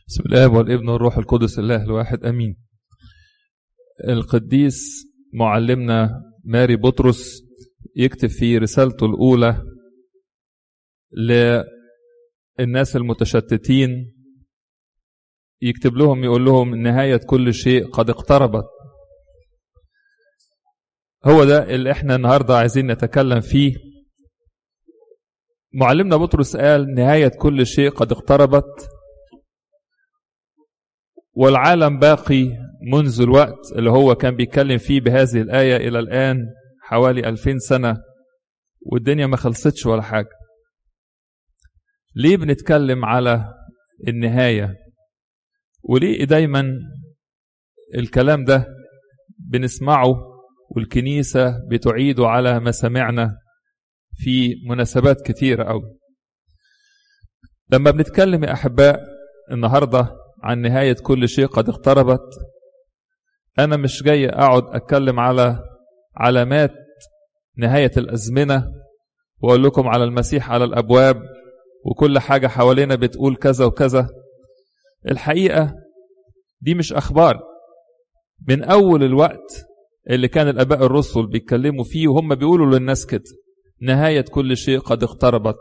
بسم الله والابن والروح القدس الله الواحد امين القديس معلمنا ماري بطرس يكتب في رسالته الاولى للناس المتشتتين يكتب لهم يقول لهم نهايه كل شيء قد اقتربت هو ده اللي احنا النهارده عايزين نتكلم فيه معلمنا بطرس قال نهايه كل شيء قد اقتربت والعالم باقي منذ الوقت اللي هو كان بيتكلم فيه بهذه الآية إلى الآن حوالي ألفين سنة والدنيا ما خلصتش ولا حاجة ليه بنتكلم على النهاية وليه دايما الكلام ده بنسمعه والكنيسة بتعيده على مسامعنا في مناسبات كتيرة أوي لما بنتكلم يا أحباء النهارده عن نهاية كل شيء قد اقتربت أنا مش جاي أقعد أتكلم على علامات نهاية الأزمنة وأقول لكم على المسيح على الأبواب وكل حاجة حوالينا بتقول كذا وكذا الحقيقة دي مش أخبار من أول الوقت اللي كان الآباء الرسل بيتكلموا فيه وهم بيقولوا للناس كده نهاية كل شيء قد اقتربت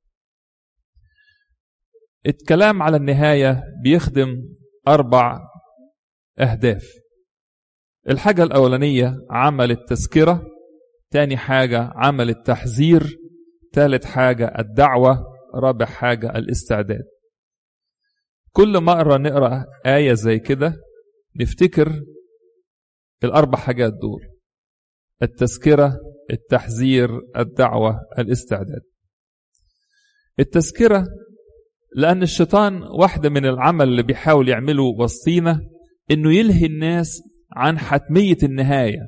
الكلام على النهاية بيخدم أربع أهداف الحاجة الأولانية عمل التذكرة تاني حاجة عمل التحذير ثالث حاجة الدعوة رابع حاجة الاستعداد كل مرة نقرأ آية زي كده نفتكر الأربع حاجات دول التذكرة التحذير الدعوة الاستعداد التذكرة لأن الشيطان واحدة من العمل اللي بيحاول يعمله وسطينا إنه يلهي الناس عن حتمية النهاية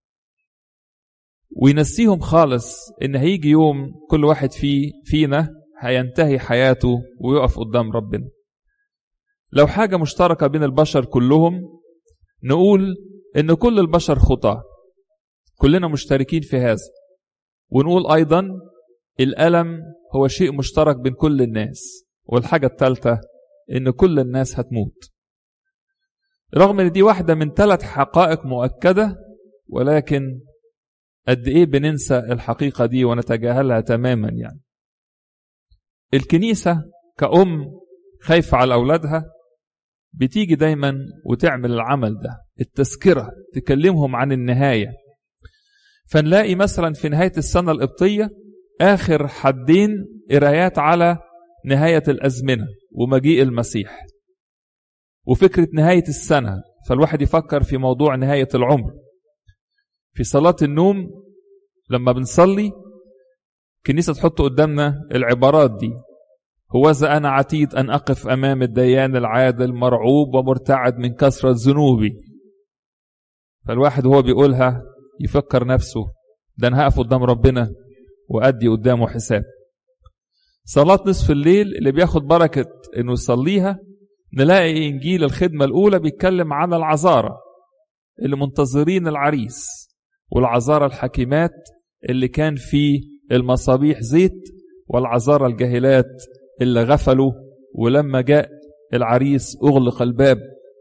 وينسيهم خالص إن هيجي يوم كل واحد فيه فينا هينتهي حياته ويقف قدام ربنا لو حاجة مشتركة بين البشر كلهم نقول إن كل البشر خطاة كلنا مشتركين في هذا ونقول أيضا الألم هو شيء مشترك بين كل الناس والحاجة الثالثة إن كل الناس هتموت رغم إن دي واحدة من ثلاث حقائق مؤكدة ولكن قد إيه بننسى الحقيقة دي ونتجاهلها تماما يعني الكنيسة كأم خايفة على أولادها بتيجي دايما وتعمل العمل ده التذكرة تكلمهم عن النهاية فنلاقي مثلا في نهاية السنة القبطية آخر حدين قرايات على نهاية الأزمنة ومجيء المسيح وفكرة نهاية السنة فالواحد يفكر في موضوع نهاية العمر في صلاة النوم لما بنصلي كنيسة تحط قدامنا العبارات دي هوذا أنا عتيد أن أقف أمام الديان العادل مرعوب ومرتعد من كثرة ذنوبي فالواحد وهو بيقولها يفكر نفسه ده أنا هقف قدام ربنا وأدي قدامه حساب صلاة نصف الليل اللي بياخد بركة إنه يصليها نلاقي إنجيل الخدمة الأولى بيتكلم عن العذارة اللي منتظرين العريس والعذارة الحكيمات اللي كان في المصابيح زيت والعذارة الجاهلات اللي غفلوا ولما جاء العريس أغلق الباب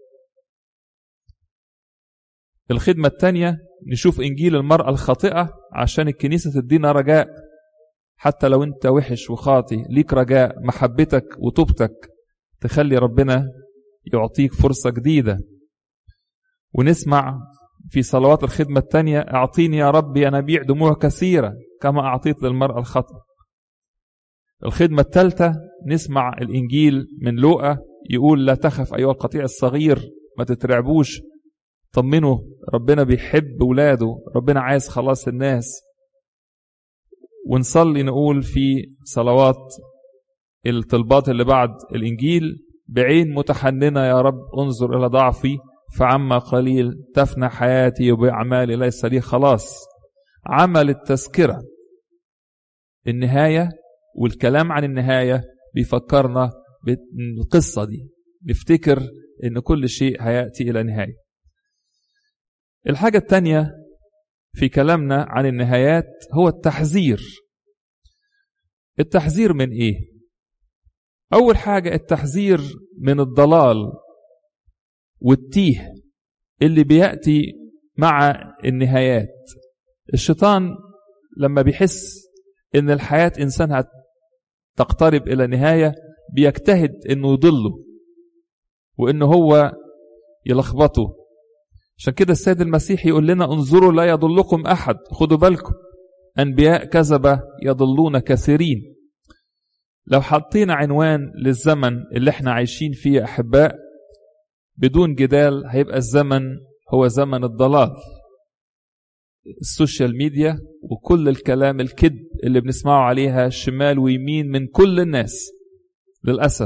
الخدمة الثانية نشوف إنجيل المرأة الخاطئة عشان الكنيسة تدينا رجاء حتى لو انت وحش وخاطي ليك رجاء محبتك وتوبتك تخلي ربنا يعطيك فرصة جديدة ونسمع في صلوات الخدمة الثانية أعطيني يا ربي أنابيع دموع كثيرة كما أعطيت للمرأة الخطأ الخدمة الثالثة نسمع الإنجيل من لوقا يقول لا تخف أيها القطيع الصغير ما تترعبوش طمنوا ربنا بيحب ولاده ربنا عايز خلاص الناس ونصلي نقول في صلوات الطلبات اللي بعد الإنجيل بعين متحننة يا رب انظر إلى ضعفي فعما قليل تفنى حياتي وبأعمالي ليس لي خلاص عمل التذكرة النهاية والكلام عن النهاية بيفكرنا بالقصة دي نفتكر إن كل شيء هيأتي إلى نهاية الحاجة الثانية في كلامنا عن النهايات هو التحذير التحذير من ايه أول حاجة التحذير من الضلال والتيه اللي بيأتي مع النهايات الشيطان لما بيحس ان الحياة انسان تقترب الى نهاية بيجتهد انه يضله وانه هو يلخبطه عشان كده السيد المسيح يقول لنا انظروا لا يضلكم احد خدوا بالكم انبياء كذبة يضلون كثيرين لو حطينا عنوان للزمن اللي احنا عايشين فيه يا احباء بدون جدال هيبقى الزمن هو زمن الضلال السوشيال ميديا وكل الكلام الكذب اللي بنسمعه عليها شمال ويمين من كل الناس للأسف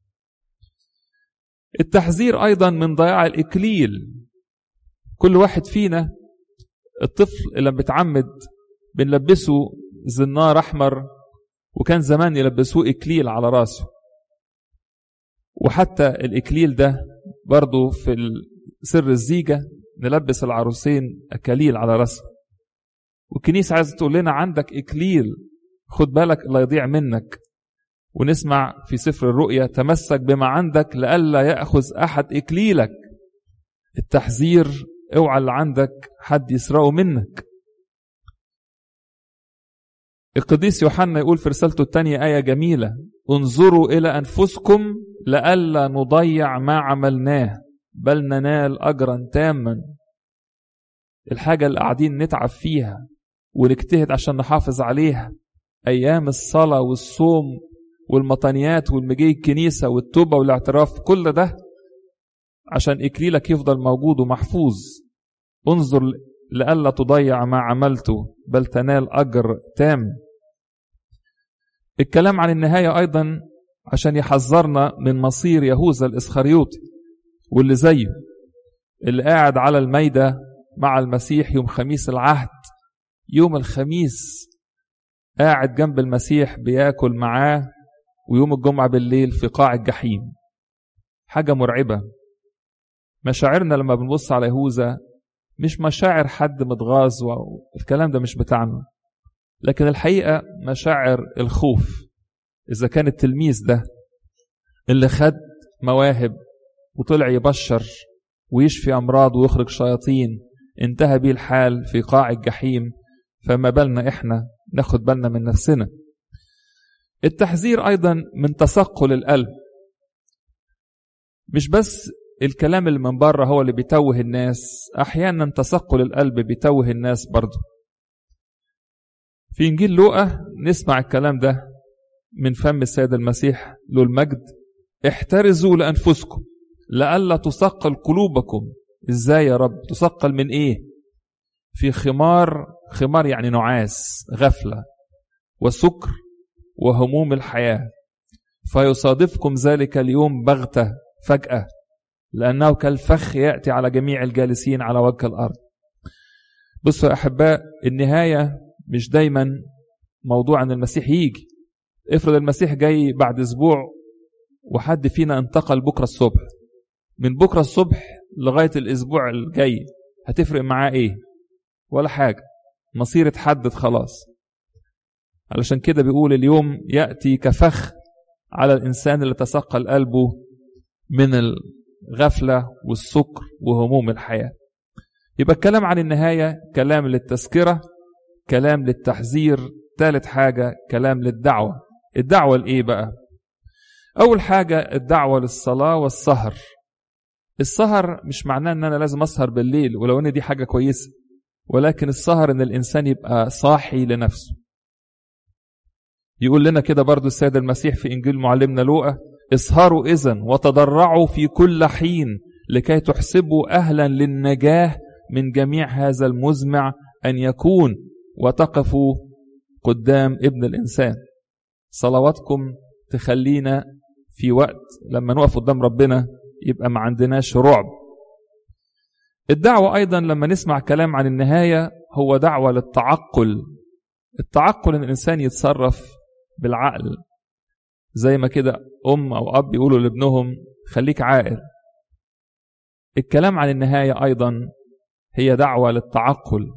التحذير أيضا من ضياع الإكليل كل واحد فينا الطفل اللي بتعمد بنلبسه زنار أحمر وكان زمان يلبسوه إكليل على راسه وحتى الإكليل ده برضه في سر الزيجة نلبس العروسين أكاليل على راسها والكنيسة عايزة تقول لنا عندك إكليل خد بالك لا يضيع منك ونسمع في سفر الرؤيا تمسك بما عندك لئلا يأخذ أحد إكليلك التحذير اوعى اللي عندك حد يسرقه منك القديس يوحنا يقول في رسالته الثانية آية جميلة انظروا إلى أنفسكم لئلا نضيع ما عملناه بل ننال أجرا تاما الحاجة اللي قاعدين نتعب فيها ونجتهد عشان نحافظ عليها أيام الصلاة والصوم والمطانيات والمجي الكنيسة والتوبة والاعتراف كل ده عشان إكليلك يفضل موجود ومحفوظ انظر لئلا تضيع ما عملته بل تنال أجر تام الكلام عن النهاية أيضا عشان يحذرنا من مصير يهوذا الإسخريوطي واللي زيه اللي قاعد على الميدة مع المسيح يوم خميس العهد يوم الخميس قاعد جنب المسيح بياكل معاه ويوم الجمعة بالليل في قاع الجحيم حاجة مرعبة مشاعرنا لما بنبص على يهوذا مش مشاعر حد متغاظ والكلام ده مش بتاعنا لكن الحقيقة مشاعر الخوف إذا كان التلميذ ده اللي خد مواهب وطلع يبشر ويشفي أمراض ويخرج شياطين انتهى بيه الحال في قاع الجحيم فما بالنا إحنا ناخد بالنا من نفسنا التحذير أيضا من تثقل القلب مش بس الكلام اللي من بره هو اللي بيتوه الناس أحيانا تثقل القلب بيتوه الناس برضه في إنجيل لوقا نسمع الكلام ده من فم السيد المسيح له المجد احترزوا لأنفسكم لئلا تثقل قلوبكم ازاي يا رب تثقل من ايه في خمار خمار يعني نعاس غفلة وسكر وهموم الحياة فيصادفكم ذلك اليوم بغتة فجأة لأنه كالفخ يأتي على جميع الجالسين على وجه الأرض بصوا يا أحباء النهاية مش دايما موضوع أن المسيح يجي افرض المسيح جاي بعد أسبوع وحد فينا انتقل بكرة الصبح من بكرة الصبح لغاية الأسبوع الجاي هتفرق معاه إيه ولا حاجة مصير اتحدد خلاص علشان كده بيقول اليوم يأتي كفخ على الإنسان اللي تثقل قلبه من الغفلة والسكر وهموم الحياة يبقى الكلام عن النهاية كلام للتذكرة كلام للتحذير ثالث حاجة كلام للدعوة الدعوة لإيه بقى أول حاجة الدعوة للصلاة والسهر السهر مش معناه ان انا لازم اسهر بالليل ولو ان دي حاجه كويسه ولكن السهر ان الانسان يبقى صاحي لنفسه يقول لنا كده برضو السيد المسيح في انجيل معلمنا لوقا اسهروا اذا وتضرعوا في كل حين لكي تحسبوا اهلا للنجاه من جميع هذا المزمع ان يكون وتقفوا قدام ابن الانسان صلواتكم تخلينا في وقت لما نقف قدام ربنا يبقى ما عندناش رعب الدعوة أيضا لما نسمع كلام عن النهاية هو دعوة للتعقل التعقل ان الانسان يتصرف بالعقل زي ما كده ام او اب يقولوا لابنهم خليك عاقل الكلام عن النهايه ايضا هي دعوه للتعقل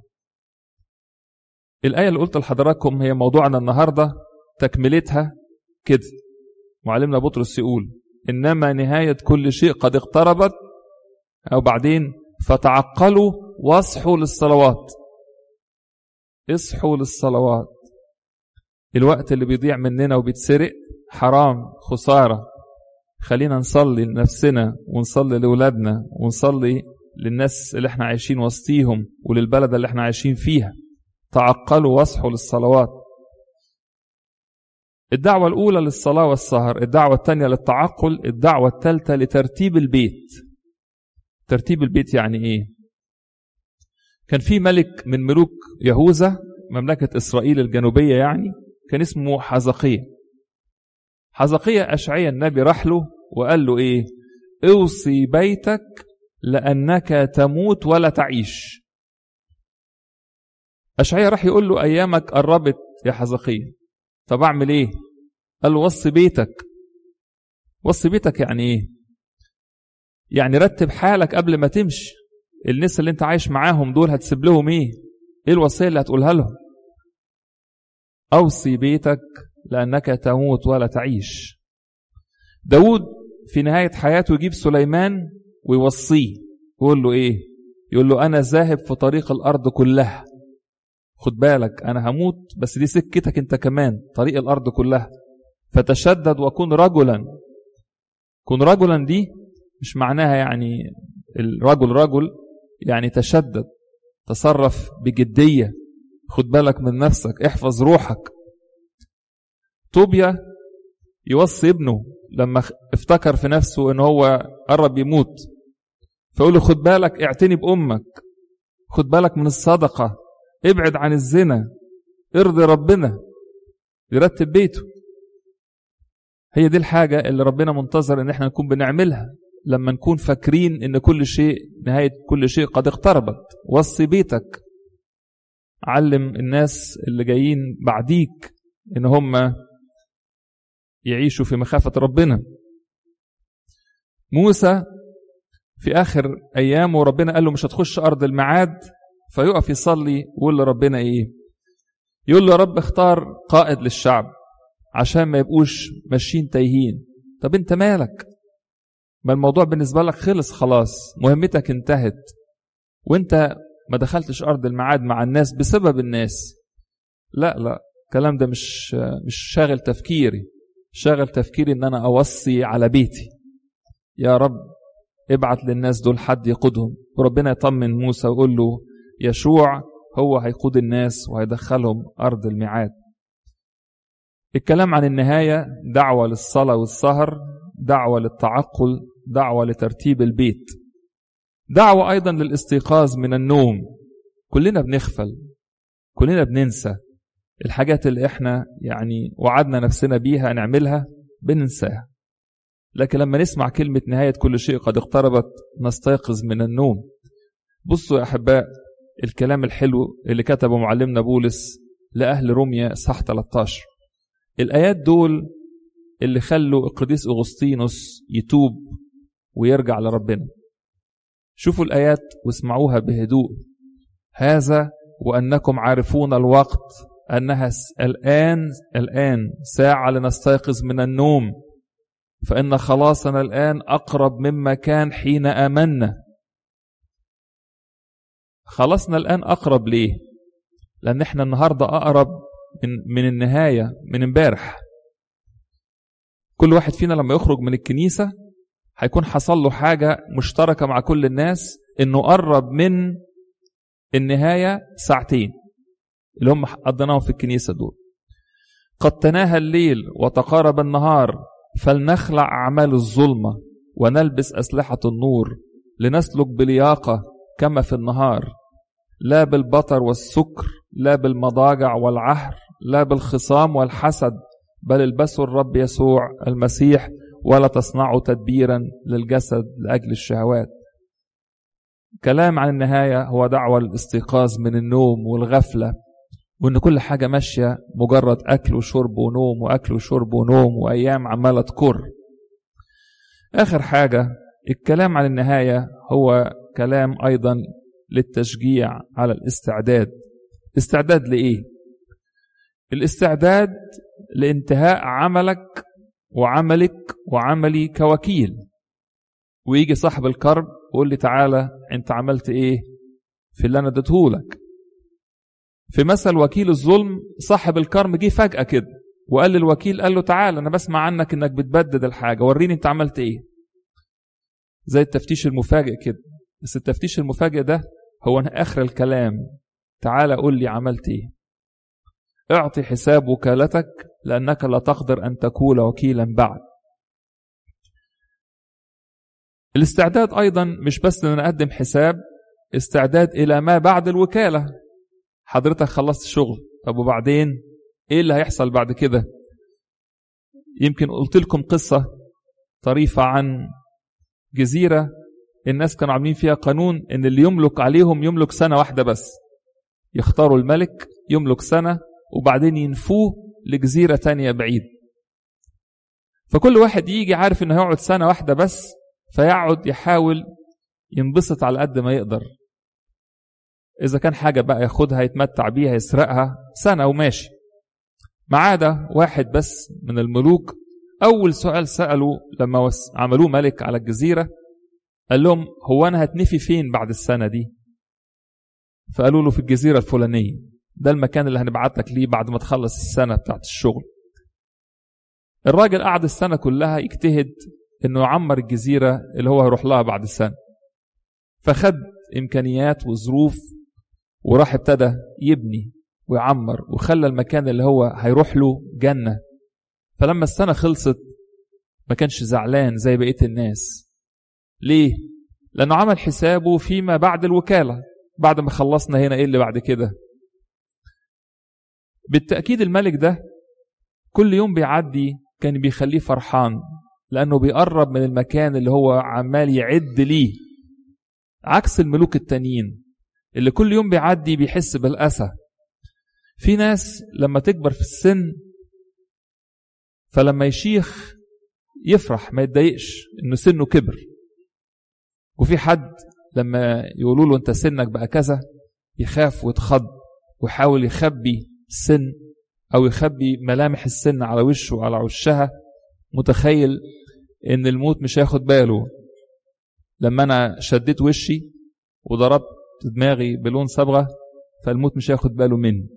الايه اللي قلت لحضراتكم هي موضوعنا النهارده تكملتها كده معلمنا بطرس يقول إنما نهاية كل شيء قد اقتربت أو بعدين فتعقلوا واصحوا للصلوات اصحوا للصلوات الوقت اللي بيضيع مننا وبيتسرق حرام خسارة خلينا نصلي لنفسنا ونصلي لأولادنا ونصلي للناس اللي احنا عايشين وسطيهم وللبلد اللي احنا عايشين فيها تعقلوا واصحوا للصلوات الدعوة الأولى للصلاة والسهر الدعوة الثانية للتعقل الدعوة الثالثة لترتيب البيت ترتيب البيت يعني إيه كان في ملك من ملوك يهوذا مملكة إسرائيل الجنوبية يعني كان اسمه حزقية حزقية أشعية النبي راح له وقال له إيه اوصي بيتك لأنك تموت ولا تعيش أشعية راح يقول له أيامك قربت يا حزقية طب أعمل إيه قال له وصي بيتك وصي بيتك يعني إيه يعني رتب حالك قبل ما تمشي الناس اللي انت عايش معاهم دول هتسيب لهم ايه ايه الوصيه اللي هتقولها لهم اوصي بيتك لانك تموت ولا تعيش داود في نهايه حياته يجيب سليمان ويوصيه يقول له ايه يقول له انا ذاهب في طريق الارض كلها خد بالك انا هموت بس دي سكتك انت كمان طريق الارض كلها فتشدد وكن رجلا كن رجلا دي مش معناها يعني الرجل رجل يعني تشدد تصرف بجدية خد بالك من نفسك احفظ روحك طوبيا يوصي ابنه لما افتكر في نفسه ان هو قرب يموت فيقول له خد بالك اعتني بأمك خد بالك من الصدقة ابعد عن الزنا ارضي ربنا يرتب بيته هي دي الحاجة اللي ربنا منتظر ان احنا نكون بنعملها لما نكون فاكرين ان كل شيء نهاية كل شيء قد اقتربت وصي بيتك علم الناس اللي جايين بعديك ان هم يعيشوا في مخافة ربنا موسى في آخر أيامه ربنا قال له مش هتخش أرض الميعاد فيقف يصلي ويقول لربنا إيه يقول له يا رب اختار قائد للشعب عشان ما يبقوش ماشيين تايهين طب انت مالك ما الموضوع بالنسبة لك خلص خلاص مهمتك انتهت وانت ما دخلتش أرض الميعاد مع الناس بسبب الناس لا لا الكلام ده مش مش شاغل تفكيري شاغل تفكيري ان انا اوصي على بيتي يا رب ابعت للناس دول حد يقودهم وربنا يطمن موسى ويقول له يشوع هو هيقود الناس وهيدخلهم أرض الميعاد الكلام عن النهاية دعوة للصلاة والسهر دعوة للتعقل دعوة لترتيب البيت دعوة أيضا للاستيقاظ من النوم كلنا بنغفل كلنا بننسى الحاجات اللي احنا يعني وعدنا نفسنا بيها نعملها بننساها لكن لما نسمع كلمة نهاية كل شيء قد اقتربت نستيقظ من النوم بصوا يا أحباء الكلام الحلو اللي كتبه معلمنا بولس لأهل روميا صح 13 الآيات دول اللي خلوا القديس أغسطينوس يتوب ويرجع لربنا شوفوا الآيات واسمعوها بهدوء هذا وأنكم عارفون الوقت أنها الآن الآن ساعة لنستيقظ من النوم فإن خلاصنا الآن أقرب مما كان حين آمنا خلصنا الآن أقرب ليه؟ لأن احنا النهاردة أقرب من, من النهاية من امبارح كل واحد فينا لما يخرج من الكنيسة هيكون حصل له حاجة مشتركة مع كل الناس إنه قرب من النهاية ساعتين اللي هم قضيناهم في الكنيسة دول قد تناهى الليل وتقارب النهار فلنخلع أعمال الظلمة ونلبس أسلحة النور لنسلك بلياقة كما في النهار لا بالبطر والسكر لا بالمضاجع والعهر لا بالخصام والحسد بل البسوا الرب يسوع المسيح ولا تصنعوا تدبيرا للجسد لأجل الشهوات كلام عن النهاية هو دعوة للاستيقاظ من النوم والغفلة وإن كل حاجة ماشية مجرد أكل وشرب ونوم وأكل وشرب ونوم وأيام عمالة تكر آخر حاجة الكلام عن النهاية هو كلام أيضا للتشجيع على الاستعداد استعداد لإيه؟ الاستعداد لانتهاء عملك وعملك وعملي كوكيل ويجي صاحب الكرب ويقول لي تعالى انت عملت ايه في اللي انا اديتهولك في مثل وكيل الظلم صاحب الكرم جه فجأة كده وقال للوكيل قال له تعالى انا بسمع عنك انك بتبدد الحاجة وريني انت عملت ايه زي التفتيش المفاجئ كده بس التفتيش المفاجئ ده هو اخر الكلام تعالى قول لي عملت ايه اعطي حساب وكالتك لانك لا تقدر ان تكون وكيلا بعد الاستعداد ايضا مش بس ان انا اقدم حساب استعداد الى ما بعد الوكاله حضرتك خلصت شغل طب وبعدين ايه اللي هيحصل بعد كده يمكن قلت لكم قصه طريفه عن جزيره الناس كانوا عاملين فيها قانون ان اللي يملك عليهم يملك سنه واحده بس يختاروا الملك يملك سنه وبعدين ينفوه لجزيره تانية بعيد فكل واحد يجي عارف انه هيقعد سنه واحده بس فيقعد يحاول ينبسط على قد ما يقدر إذا كان حاجة بقى ياخدها يتمتع بيها يسرقها سنة وماشي ما عدا واحد بس من الملوك أول سؤال سأله لما عملوه ملك على الجزيرة قال لهم هو أنا هتنفي فين بعد السنة دي فقالوا له في الجزيرة الفلانية ده المكان اللي هنبعتك ليه بعد ما تخلص السنة بتاعت الشغل الراجل قعد السنة كلها يجتهد انه يعمر الجزيرة اللي هو هيروح لها بعد السنة فخد امكانيات وظروف وراح ابتدى يبني ويعمر وخلى المكان اللي هو هيروح له جنة فلما السنة خلصت ما كانش زعلان زي بقية الناس ليه؟ لأنه عمل حسابه فيما بعد الوكالة بعد ما خلصنا هنا إيه اللي بعد كده بالتأكيد الملك ده كل يوم بيعدي كان بيخليه فرحان لأنه بيقرب من المكان اللي هو عمال يعد ليه عكس الملوك التانيين اللي كل يوم بيعدي بيحس بالأسى في ناس لما تكبر في السن فلما يشيخ يفرح ما يتضايقش انه سنه كبر وفي حد لما يقولوا له انت سنك بقى كذا يخاف ويتخض ويحاول يخبي السن او يخبي ملامح السن على وشه وعلى وشها متخيل ان الموت مش هياخد باله لما انا شديت وشي وضربت دماغي بلون صبغه فالموت مش هياخد باله مني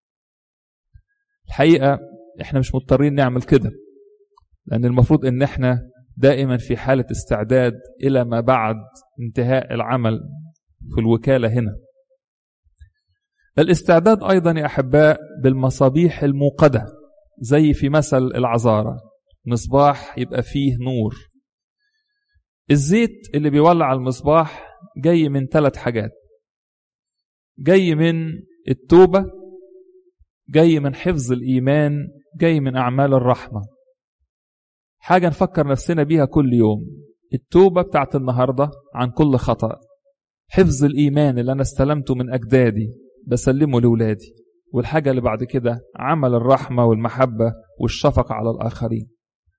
الحقيقه احنا مش مضطرين نعمل كده لان المفروض ان احنا دائما في حاله استعداد الى ما بعد انتهاء العمل في الوكاله هنا الاستعداد ايضا يا احباء بالمصابيح الموقده زي في مثل العذاره مصباح يبقى فيه نور الزيت اللي بيولع المصباح جاي من ثلاث حاجات جاي من التوبة جاي من حفظ الإيمان جاي من أعمال الرحمة حاجة نفكر نفسنا بيها كل يوم التوبة بتاعت النهاردة عن كل خطأ حفظ الإيمان اللي أنا استلمته من أجدادي بسلمه لولادي والحاجة اللي بعد كده عمل الرحمة والمحبة والشفقة على الآخرين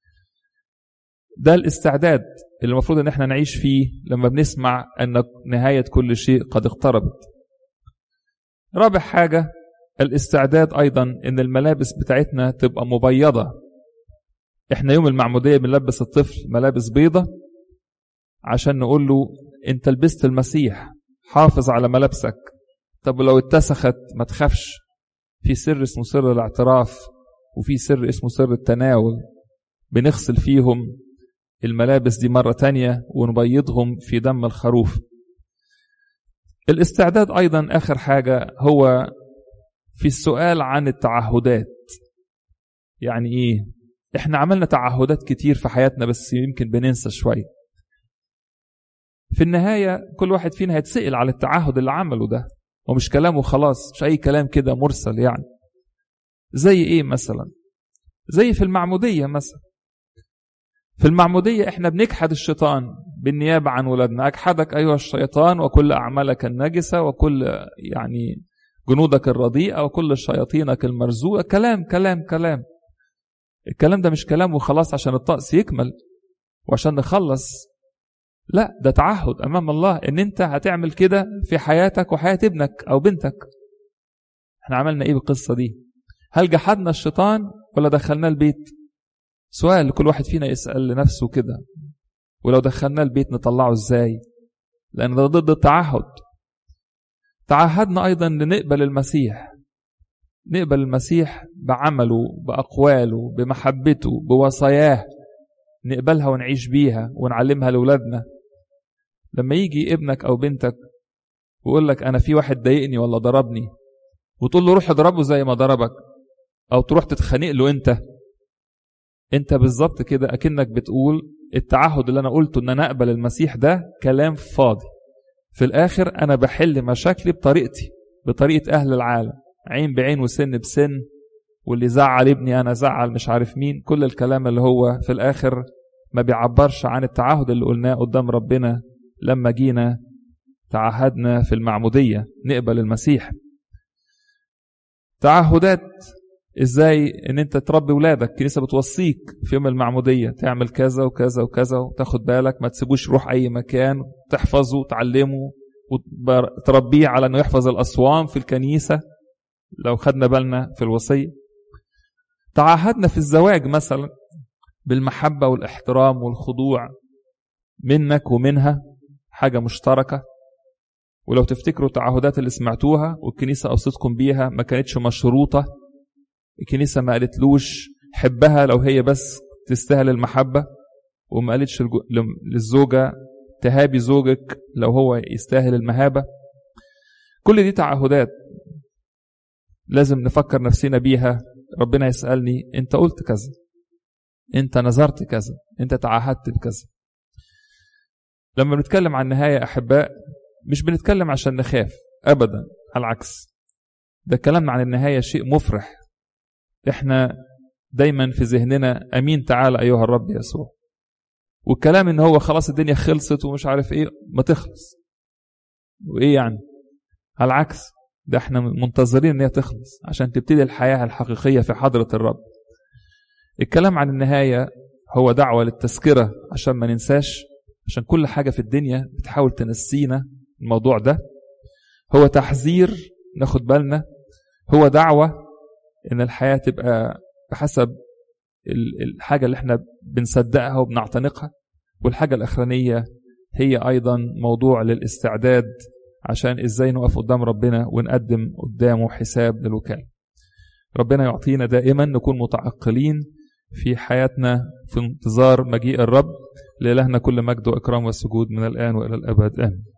ده الاستعداد اللي المفروض ان احنا نعيش فيه لما بنسمع ان نهاية كل شيء قد اقتربت رابع حاجة الاستعداد ايضا ان الملابس بتاعتنا تبقى مبيضة احنا يوم المعمودية بنلبس الطفل ملابس بيضة عشان نقول له انت لبست المسيح حافظ على ملابسك طب لو اتسخت ما تخافش في سر اسمه سر الاعتراف وفي سر اسمه سر التناول بنغسل فيهم الملابس دي مرة تانية ونبيضهم في دم الخروف الاستعداد أيضا آخر حاجة هو في السؤال عن التعهدات يعني إيه إحنا عملنا تعهدات كتير في حياتنا بس يمكن بننسى شوية في النهاية كل واحد فينا هيتسأل على التعهد اللي عمله ده ومش كلامه خلاص مش أي كلام كده مرسل يعني زي إيه مثلا زي في المعمودية مثلا في المعمودية احنا بنجحد الشيطان بالنيابة عن ولادنا أجحدك أيها الشيطان وكل أعمالك النجسة وكل يعني جنودك الرديئة وكل شياطينك المرزوقة كلام كلام كلام الكلام ده مش كلام وخلاص عشان الطقس يكمل وعشان نخلص لا ده تعهد أمام الله إن أنت هتعمل كده في حياتك وحياة ابنك أو بنتك احنا عملنا إيه بالقصة دي هل جحدنا الشيطان ولا دخلناه البيت سؤال لكل واحد فينا يسأل لنفسه كده ولو دخلنا البيت نطلعه ازاي لأن ده ضد التعهد تعهدنا أيضا لنقبل المسيح نقبل المسيح بعمله بأقواله بمحبته بوصاياه نقبلها ونعيش بيها ونعلمها لأولادنا لما يجي ابنك أو بنتك ويقول لك أنا في واحد ضايقني ولا ضربني وتقول له روح اضربه زي ما ضربك أو تروح تتخانق له أنت أنت بالظبط كده أكنك بتقول التعهد اللي أنا قلته إن أنا أقبل المسيح ده كلام فاضي في الآخر أنا بحل مشاكلي بطريقتي بطريقة أهل العالم عين بعين وسن بسن واللي زعل ابني أنا زعل مش عارف مين كل الكلام اللي هو في الآخر ما بيعبرش عن التعهد اللي قلناه قدام ربنا لما جينا تعهدنا في المعمودية نقبل المسيح تعهدات ازاي ان انت تربي ولادك الكنيسه بتوصيك في يوم المعموديه تعمل كذا وكذا وكذا وتاخد بالك ما تسيبوش يروح اي مكان تحفظه وتعلمه وتربيه على انه يحفظ الاصوام في الكنيسه لو خدنا بالنا في الوصيه تعهدنا في الزواج مثلا بالمحبه والاحترام والخضوع منك ومنها حاجه مشتركه ولو تفتكروا التعهدات اللي سمعتوها والكنيسه اوصتكم بيها ما كانتش مشروطه الكنيسة ما قالتلوش حبها لو هي بس تستاهل المحبة وما قالتش للزوجة تهابي زوجك لو هو يستاهل المهابة كل دي تعهدات لازم نفكر نفسنا بيها ربنا يسألني انت قلت كذا انت نظرت كذا انت تعهدت بكذا لما بنتكلم عن النهاية أحباء مش بنتكلم عشان نخاف أبدا على العكس ده كلامنا عن النهاية شيء مفرح احنا دايما في ذهننا امين تعالى ايها الرب يسوع والكلام ان هو خلاص الدنيا خلصت ومش عارف ايه ما تخلص وايه يعني على العكس ده احنا منتظرين ان هي تخلص عشان تبتدي الحياه الحقيقيه في حضره الرب الكلام عن النهايه هو دعوه للتذكره عشان ما ننساش عشان كل حاجه في الدنيا بتحاول تنسينا الموضوع ده هو تحذير ناخد بالنا هو دعوه ان الحياه تبقى بحسب الحاجه اللي احنا بنصدقها وبنعتنقها والحاجه الاخرانيه هي ايضا موضوع للاستعداد عشان ازاي نقف قدام ربنا ونقدم قدامه حساب للوكاله ربنا يعطينا دائما نكون متعقلين في حياتنا في انتظار مجيء الرب لإلهنا كل مجد وإكرام وسجود من الآن وإلى الأبد آمين